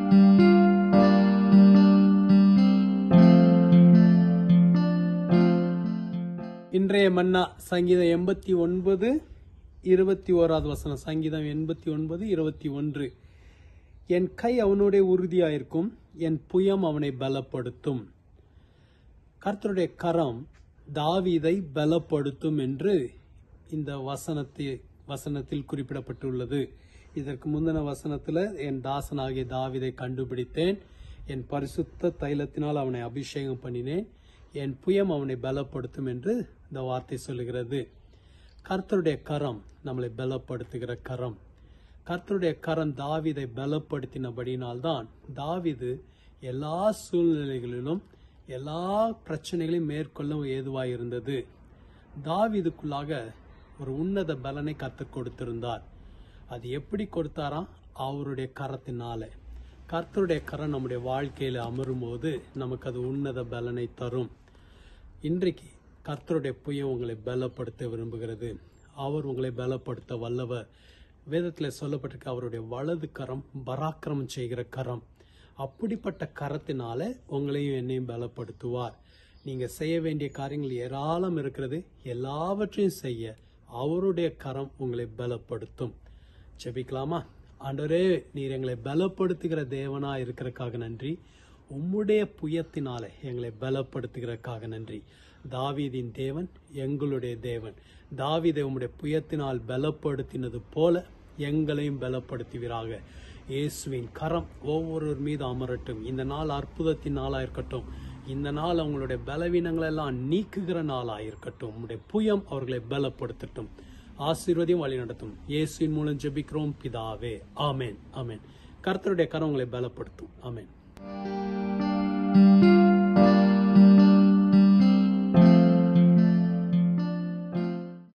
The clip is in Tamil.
இன்றைய மன்னா சங்கீதம் எண்பத்தி ஒன்பது இருபத்தி ஓராவது வசனம் சங்கீதம் எண்பத்தி ஒன்பது இருபத்தி ஒன்று என் கை அவனுடைய உறுதியாயிருக்கும் என் புயம் அவனை பலப்படுத்தும் கர்த்தருடைய கரம் தாவீதை பலப்படுத்தும் என்று இந்த வசனத்தில் வசனத்தில் குறிப்பிடப்பட்டுள்ளது இதற்கு முந்தின வசனத்துல என் தாசனாகிய தாவீதை கண்டுபிடித்தேன் என் பரிசுத்த தைலத்தினால் அவனை அபிஷேகம் பண்ணினேன் என் புயம் அவனை பலப்படுத்தும் என்று இந்த வார்த்தை சொல்லுகிறது கர்த்தருடைய கரம் நம்மளை பலப்படுத்துகிற கரம் கர்த்தருடைய கரம் தாவீதை பலப்படுத்தினபடியினால்தான் தாவீது எல்லா சூழ்நிலைகளிலும் எல்லா பிரச்சனைகளையும் மேற்கொள்ள ஏதுவாய் இருந்தது தாவீதுக்குள்ளாக ஒரு உன்னத பலனை கற்றுக் கொடுத்திருந்தார் அது எப்படி கொடுத்தாராம் அவருடைய கரத்தினால கர்த்தருடைய கரம் நம்முடைய வாழ்க்கையில அமரும் போது நமக்கு அது உன்னத பலனை தரும் இன்றைக்கு கர்த்தருடைய புயம் உங்களை பலப்படுத்த விரும்புகிறது அவர் உங்களை பலப்படுத்த வல்லவர் வேதத்தில் சொல்லப்பட்டிருக்க அவருடைய வலது கரம் பராக்கிரமம் செய்கிற கரம் அப்படிப்பட்ட கரத்தினால உங்களையும் என்னையும் பலப்படுத்துவார் நீங்க செய்ய வேண்டிய காரியங்கள் ஏராளம் இருக்கிறது எல்லாவற்றையும் செய்ய அவருடைய கரம் உங்களை பலப்படுத்தும் ஜெபிக்கலாமா ஆண்டவரே நீர் எங்களை பலப்படுத்துகிற தேவனா இருக்கிறதுக்காக நன்றி உம்முடைய புயத்தினால எங்களை பலப்படுத்துகிறதுக்காக நன்றி தாவீதின் தேவன் எங்களுடைய தேவன் தாவீதை உம்முடைய புயத்தினால் பலப்படுத்தினது போல எங்களையும் பலப்படுத்துவீராக இயேசுவின் கரம் ஒவ்வொருவர் மீது அமரட்டும் இந்த நாள் அற்புதத்தின் நாளா இருக்கட்டும் இந்த நாள் அவங்களுடைய பலவீனங்களை எல்லாம் நீக்குகிற நாளா இருக்கட்டும் உம்முடைய புயம் அவர்களை பலப்படுத்தட்டும் ஆசீர்வதியும் வழி நடத்தும் இயேசுவின் மூலம் ஜெபிக்கிறோம் பிதாவே ஆமென் ஆமென் கர்த்தருடைய கரம் உங்களை பலப்படுத்தும் ஆமென்